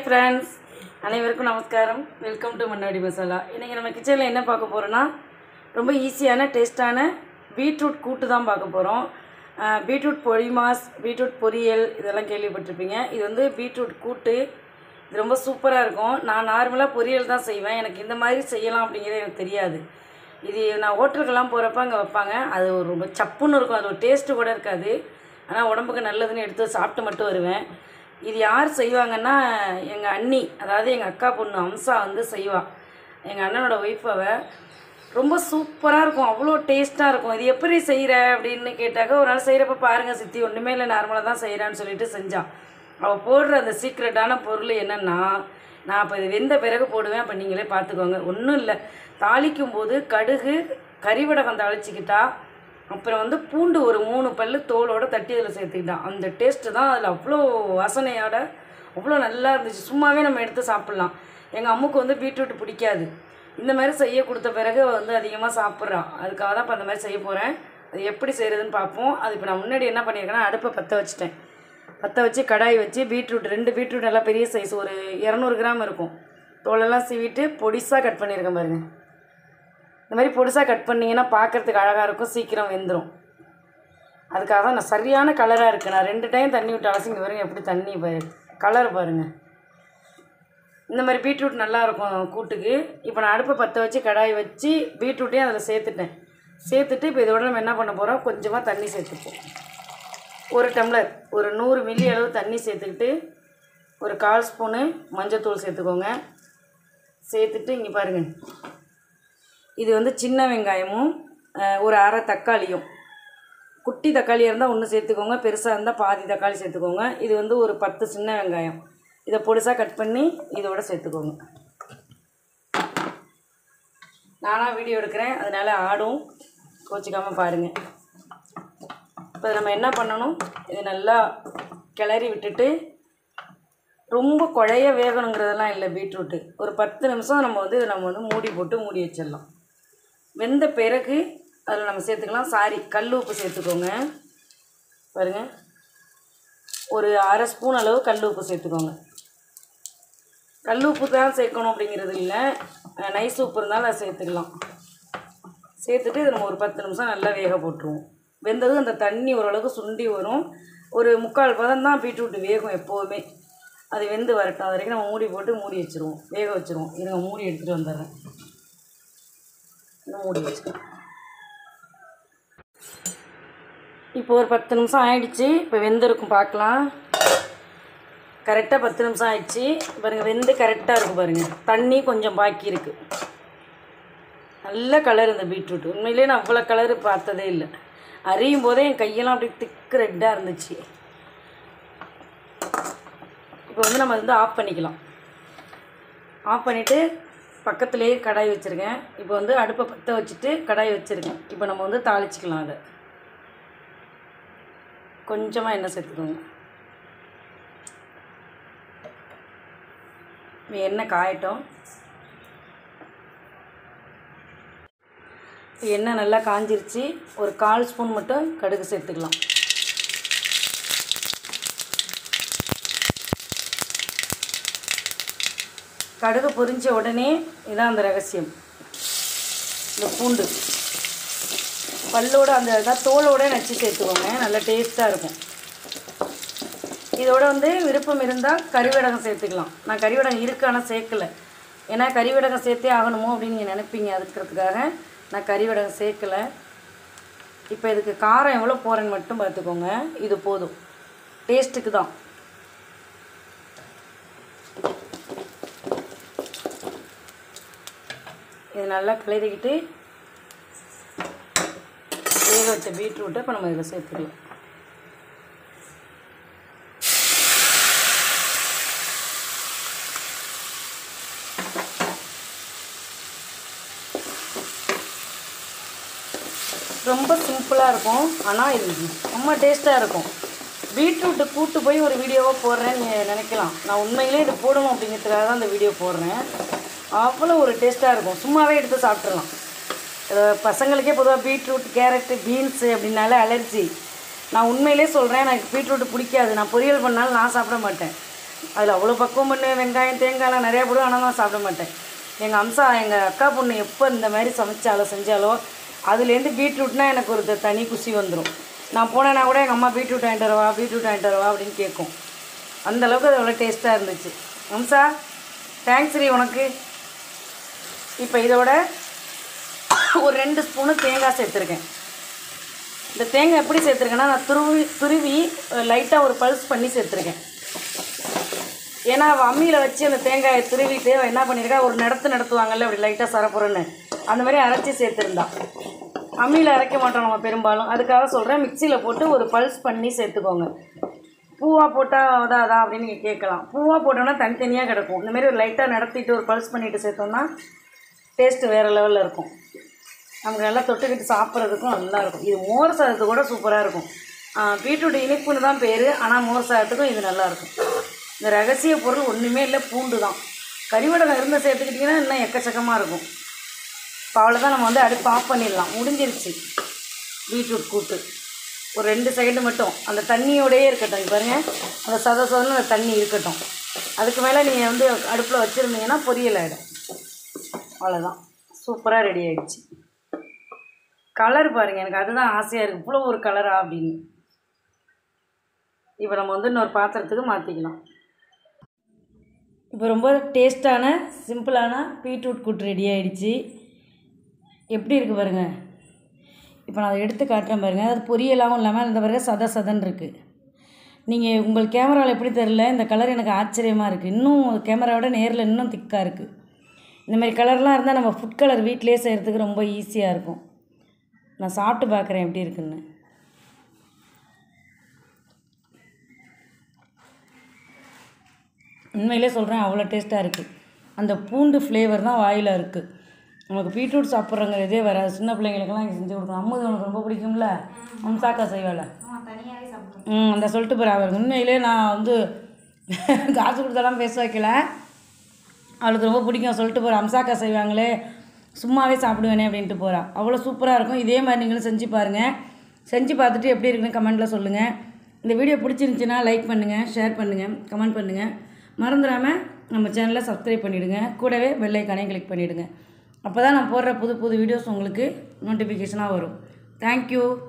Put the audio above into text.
friends அனைவருக்கும் நமஸ்காரம் welcome to Mannady masala இன்றைக்கி நம்ம கிச்சனில் என்ன பார்க்க போகிறோன்னா ரொம்ப ஈஸியான டேஸ்ட்டான பீட்ரூட் கூட்டு தான் பார்க்க போகிறோம் பீட்ரூட் பொடிமாஸ் பீட்ரூட் பொரியல் இதெல்லாம் கேள்விப்பட்டிருப்பீங்க இது வந்து பீட்ரூட் கூட்டு இது ரொம்ப சூப்பராக இருக்கும் நான் நார்மலாக பொரியல் தான் செய்வேன் எனக்கு இந்த மாதிரி செய்யலாம் அப்படிங்கிறது எனக்கு தெரியாது இது நான் ஹோட்டலுக்கெல்லாம் போகிறப்ப அங்கே வைப்பாங்க அது ஒரு ரொம்ப சப்புன்னு இருக்கும் அது ஒரு டேஸ்ட்டு கூட இருக்காது ஆனால் உடம்புக்கு நல்லதுன்னு எடுத்து சாப்பிட்டு மட்டும் வருவேன் இது யார் செய்வாங்கன்னா எங்கள் அண்ணி அதாவது எங்கள் அக்கா பொண்ணு அம்சா வந்து செய்வா எங்கள் அண்ணனோட ஒய்ஃப் அவ ரொம்ப சூப்பராக இருக்கும் அவ்வளோ டேஸ்ட்டாக இருக்கும் இது எப்படி செய்கிற அப்படின்னு கேட்டாக்க ஒரு நாள் செய்கிறப்ப பாருங்கள் சித்தி ஒன்றுமே இல்லை நார்மலாக தான் செய்கிறான்னு சொல்லிட்டு செஞ்சான் அவள் போடுற அந்த சீக்ரெட்டான பொருள் என்னென்னா நான் இப்போ இது வெந்த பிறகு போடுவேன் அப்போ நீங்களே பார்த்துக்கோங்க ஒன்றும் இல்லை தாளிக்கும் போது கடுகு கறிவடகம் தாளிச்சிக்கிட்டா அப்புறம் வந்து பூண்டு ஒரு மூணு பல்லு தோலோட தட்டி அதில் சேர்த்துக்கிட்டான் அந்த டேஸ்ட்டு தான் அதில் அவ்வளோ வாசனையோட அவ்வளோ நல்லா இருந்துச்சு சும்மாவே நம்ம எடுத்து சாப்பிட்லாம் எங்கள் அம்முக்கு வந்து பீட்ரூட் பிடிக்காது இந்த மாதிரி செய்ய கொடுத்த பிறகு அவ வந்து அதிகமாக சாப்பிட்றான் அதுக்காக தான் இப்போ அந்த மாதிரி செய்ய போகிறேன் அது எப்படி செய்கிறதுன்னு பார்ப்போம் அது இப்போ நான் முன்னாடி என்ன பண்ணியிருக்கேன்னா அடுப்பை பற்ற வச்சுட்டேன் பற்ற வச்சு கடாய் வச்சு பீட்ரூட் ரெண்டு பீட்ரூட் நல்லா பெரிய சைஸ் ஒரு இரநூறு கிராம் இருக்கும் தோலெல்லாம் சீவிட்டு பொடிசாக கட் பண்ணியிருக்கேன் பாருங்கள் இந்த மாதிரி பொடிசாக கட் பண்ணிங்கன்னா பார்க்குறதுக்கு அழகாக இருக்கும் சீக்கிரம் வெந்துடும் அதுக்காக தான் நான் சரியான கலராக இருக்குது நான் ரெண்டு டைம் தண்ணி விட்டு அலசிங்க பாருங்க எப்படி தண்ணி பாரு கலர் பாருங்கள் இந்த மாதிரி பீட்ரூட் நல்லா இருக்கும் கூட்டுக்கு இப்போ நான் அடுப்பை பற்ற வச்சு கடாய் வச்சு பீட்ரூட்டையும் அதில் சேர்த்துட்டேன் சேர்த்துட்டு இப்போ இதோட நம்ம என்ன பண்ண போகிறோம் கொஞ்சமாக தண்ணி சேர்த்துப்போம் ஒரு டம்ளர் ஒரு நூறு மில்லி அளவு தண்ணி சேர்த்துக்கிட்டு ஒரு கால் ஸ்பூனு மஞ்சத்தூள் சேர்த்துக்கோங்க சேர்த்துட்டு இங்கே பாருங்கள் இது வந்து சின்ன வெங்காயமும் அஹ், ஒரு அரை தக்காளியும் குட்டி தக்காளியாக இருந்தால் ஒன்று சேர்த்துக்கோங்க பெருசாக இருந்தால் பாதி தக்காளி சேர்த்துக்கோங்க இது வந்து ஒரு பத்து சின்ன வெங்காயம் இதை பொடிசாக கட் பண்ணி இதோட சேர்த்துக்கோங்க நானாக வீடியோ எடுக்கிறேன் அதனால் ஆடும் கோச்சிக்காமல் பாருங்கள் இப்போ நம்ம என்ன பண்ணணும் இது நல்லா கிளறி விட்டுட்டு ரொம்ப குழைய வேகணுங்கிறதெல்லாம் இல்லை பீட்ரூட்டு ஒரு பத்து நிமிஷம் நம்ம வந்து இதை நம்ம வந்து மூடி போட்டு மூடி வச்சிடலாம் வெந்த பிறகு அதில் நம்ம சேர்த்துக்கலாம் சாரி கல் உப்பு சேர்த்துக்கோங்க பாருங்கள் ஒரு அரை ஸ்பூன் அளவு கல் உப்பு சேர்த்துக்கோங்க கல் உப்பு தான் சேர்க்கணும் அப்படிங்கிறது இல்லை அஹ் நைஸ் உப்பு இருந்தாலும் அதை சேர்த்துக்கலாம் சேர்த்துட்டு இதை நம்ம ஒரு பத்து நிமிஷம் நல்லா வேக போட்டுருவோம் வெந்ததும் அந்த தண்ணி ஓரளவுக்கு சுண்டி வரும் ஒரு முக்கால் பதம் தான் பீட்ரூட் வேகும் எப்போவுமே அது வெந்து வரட்டும் அது வரைக்கும் நம்ம மூடி போட்டு மூடி வச்சுருவோம் வேக வச்சுருவோம் இருங்க மூடி எடுத்துகிட்டு வந்துடுறேன் இன்னும் மூடி வச்சுக்கலாம் இப்போ ஒரு பத்து நிமிஷம் ஆயிடுச்சு இப்போ வெந்திருக்கும் பார்க்கலாம் கரெக்டாக பத்து நிமிஷம் ஆயிடுச்சு பாருங்கள் வெந்து கரெக்டாக இருக்கும் பாருங்கள் தண்ணி கொஞ்சம் பாக்கி இருக்குது நல்ல கலர் இந்த பீட்ரூட் உண்மையிலேயே நான் அவ்வளோ கலர் பார்த்ததே இல்லை அறியும் போதே என் கையெல்லாம் அப்படியே திக்கு ரெட்டாக இருந்துச்சு இப்போ வந்து நம்ம வந்து ஆஃப் பண்ணிக்கலாம் ஆஃப் பண்ணிவிட்டு பக்கத்துலேயே கடாய் வச்சுருக்கேன் இப்போ வந்து அடுப்பை பற்ற வச்சுட்டு கடாய் வச்சுருக்கேன் இப்போ நம்ம வந்து தாளிச்சிக்கலாம் அதை கொஞ்சமாக எண்ணெய் சேர்த்துக்கோங்க இப்போ எண்ணெய் காயட்டும் இப்போ எண்ணெய் நல்லா காஞ்சிருச்சு ஒரு கால் ஸ்பூன் மட்டும் கடுகு சேர்த்துக்கலாம் கடுகு பொரிஞ்ச உடனே இதான் அந்த ரகசியம் இந்த பூண்டு பல்லோட அந்த இதாக தோலோட நச்சு சேர்த்துக்கோங்க நல்லா டேஸ்ட்டாக இருக்கும் இதோட வந்து விருப்பம் இருந்தால் கறிவடகம் சேர்த்துக்கலாம் நான் கறிவடகம் இருக்கு ஆனால் சேர்க்கல ஏன்னா கறிவடகம் சேர்த்தே ஆகணுமோ அப்படின்னு நீங்கள் நினைப்பீங்க அதுக்கிறதுக்காக நான் கறிவடகம் சேர்க்கலை இப்போ இதுக்கு காரம் எவ்வளோ போகிறேன்னு மட்டும் பார்த்துக்கோங்க இது போதும் டேஸ்ட்டுக்கு தான் இது நல்லா கிளறிக்கிட்டு வேக வச்ச பீட்ரூட்டை இப்போ நம்ம இதில் சேர்த்துக்கலாம் ரொம்ப சிம்பிளாக இருக்கும் ஆனால் இது ரொம்ப டேஸ்ட்டாக இருக்கும் பீட்ரூட்டு கூட்டு போய் ஒரு வீடியோவாக போடுறேன்னு நீ நினைக்கலாம் நான் உண்மையிலே இது போடணும் அப்படிங்கிறதுக்காக தான் இந்த வீடியோ போடுறேன் அவ்வளோ ஒரு டேஸ்ட்டாக இருக்கும் சும்மாவே எடுத்து சாப்பிட்றலாம் அஹ் பசங்களுக்கே பொதுவாக பீட்ரூட் கேரட்டு பீன்ஸு அப்படின்னாலே அலர்ஜி நான் உண்மையிலே சொல்கிறேன் எனக்கு பீட்ரூட் பிடிக்காது நான் பொரியல் பண்ணாலும் நான் சாப்பிட மாட்டேன் அதில் அவ்வளோ பக்குவம் பண்ணு வெங்காயம் தேங்காய்லாம் நிறையா போடுவோம் ஆனால் நான் சாப்பிட மாட்டேன் எங்கள் அம்சா எங்கள் அக்கா பொண்ணு எப்போ இந்த மாதிரி சமைச்சாலோ செஞ்சாலோ அதுலேருந்து பீட்ரூட்னா எனக்கு ஒரு த- தனி குஷி வந்துடும் நான் போனேன்னா கூட எங்கள் அம்மா பீட்ரூட் வாங்கிட்டு வரவா பீட்ரூட் வாங்கிட்டு வரவா அப்படின்னு கேட்கும் அந்த அளவுக்கு அது அவ்வளோ டேஸ்ட்டாக இருந்துச்சு அம்சா தேங்க்ஸ் ரீ உனக்கு இப்போ இதோட ஒரு ரெண்டு ஸ்பூனு தேங்காய் சேர்த்துருக்கேன் இந்த தேங்காய் எப்படி சேர்த்துருக்கேன்னா நான் துருவி துருவி லைட்டாக ஒரு பல்ஸ் பண்ணி சேர்த்துருக்கேன் ஏன்னா அவள் அம்மியில் வச்சு அந்த தேங்காயை துருவிட்டு அவள் என்ன பண்ணியிருக்கா ஒரு நடத்து நடத்துவாங்கல்ல அப்படி லைட்டாக சரப்புறன்னு அந்த மாதிரி அரைச்சி சேர்த்துருந்தா அம்மியில் அரைக்க மாட்டோம் நம்ம பெரும்பாலும் அதுக்காக சொல்கிறேன் மிக்சியில் போட்டு ஒரு பல்ஸ் பண்ணி சேர்த்துக்கோங்க பூவாக போட்டால் அதான் அதான் அப்படின்னு நீங்கள் கேட்கலாம் பூவாக போட்டோன்னா தனித்தனியாக கிடக்கும் இந்த மாதிரி ஒரு லைட்டாக நடத்திட்டு ஒரு பல்ஸ் பண்ணிட்டு சேர்த்தோம்னா டேஸ்ட்டு வேறு லெவலில் இருக்கும் நமக்கு நல்லா தொட்டுக்கிட்டு சாப்பிட்றதுக்கும் நல்லா இருக்கும் இது மோர் சாதத்துக்கு கூட சூப்பராக இருக்கும் பீட்ரூட் இனிப்புன்னு தான் பேர் ஆனால் மோர் சாதத்துக்கும் இது நல்லா இருக்கும் இந்த ரகசிய பொருள் ஒன்றுமே இல்லை பூண்டு தான் கறிவடகம் இருந்து சேர்த்துக்கிட்டிங்கன்னா இன்னும் எக்கச்சக்கமாக இருக்கும் இப்போ அவ்வளோதான் நம்ம வந்து அடுப்பு ஆஃப் பண்ணிடலாம் முடிஞ்சிருச்சு பீட்ரூட் கூட்டு ஒரு ரெண்டு செகண்டு மட்டும் அந்த தண்ணியோடயே இருக்கட்டும் இங்க பாருங்க அந்த சத சதன்னு அந்த தண்ணி இருக்கட்டும் அதுக்கு மேலே நீங்கள் வந்து அடுப்பில் வச்சுருந்தீங்கன்னா பொரியல் ஆகிடும் அவ்வளோதான் சூப்பராக ரெடி ஆயிடுச்சு கலர் பாருங்கள் எனக்கு அதுதான் ஆசையாக இருக்குது இவ்வளோ ஒரு கலரா அப்படின்னு இப்போ நம்ம வந்து இன்னொரு பாத்திரத்துக்கு மாற்றிக்கலாம் இப்போ ரொம்ப டேஸ்டான சிம்பிளான பீட்ரூட் கூட்டு ரெடி ஆயிடுச்சு எப்படி இருக்குது பாருங்க இப்போ நான் அதை எடுத்து காட்டுறேன் பாருங்க அது பொரியலாகவும் இல்லாமல் இந்த பாருங்க சத சதன்னு இருக்குது நீங்கள் உங்கள் கேமராவில் எப்படி தெரில இந்த கலர் எனக்கு ஆச்சரியமாக இருக்குது இன்னும் கேமராவோட நேரில் இன்னும் திக்காக இருக்குது இந்த மாதிரி கலர்லாம் இருந்தால் நம்ம ஃபுட் கலர் வீட்டிலேயே செய்கிறதுக்கு ரொம்ப ஈஸியாக இருக்கும் நான் சாப்பிட்டு பார்க்குறேன் எப்படி இருக்குன்னு உண்மையிலே சொல்கிறேன் அவ்வளோ டேஸ்ட்டாக இருக்குது அந்த பூண்டு ஃப்ளேவர் தான் வாயில் இருக்குது நமக்கு பீட்ரூட் சாப்பிட்றங்க இதே வராது சின்ன பிள்ளைங்களுக்கெல்லாம் இங்கே செஞ்சு கொடுக்கணும் அம்மது உனக்கு ரொம்ப பிடிக்கும்ல அம்சாக்கா செய்வாள் ம் அந்த சொல்லிட்டு போகிற அவர் உண்மையிலே நான் வந்து காசு கொடுத்தெல்லாம் பேச வைக்கல அவளுக்கு ரொம்ப பிடிக்கும் சொல்லிட்டு போகிறா அம்சாக்கா செய்வாங்களே சும்மாவே சாப்பிடுவேனே அப்படின்ட்டு போகிறா அவ்வளோ சூப்பராக இருக்கும் இதே மாதிரி நீங்களும் செஞ்சு பாருங்கள் செஞ்சு பார்த்துட்டு எப்படி இருக்குன்னு கமெண்ட்டில் சொல்லுங்கள் இந்த வீடியோ பிடிச்சிருந்துச்சின்னா லைக் பண்ணுங்கள் ஷேர் பண்ணுங்கள் கமெண்ட் பண்ணுங்கள் மறந்துடாமல் நம்ம சேனலை சப்ஸ்கிரைப் பண்ணிவிடுங்க கூடவே பெல் ஐக்கானையும் கிளிக் பண்ணிவிடுங்க அப்போ தான் நான் போடுற புது புது வீடியோஸ் உங்களுக்கு நோட்டிஃபிகேஷனாக வரும் தேங்க்யூ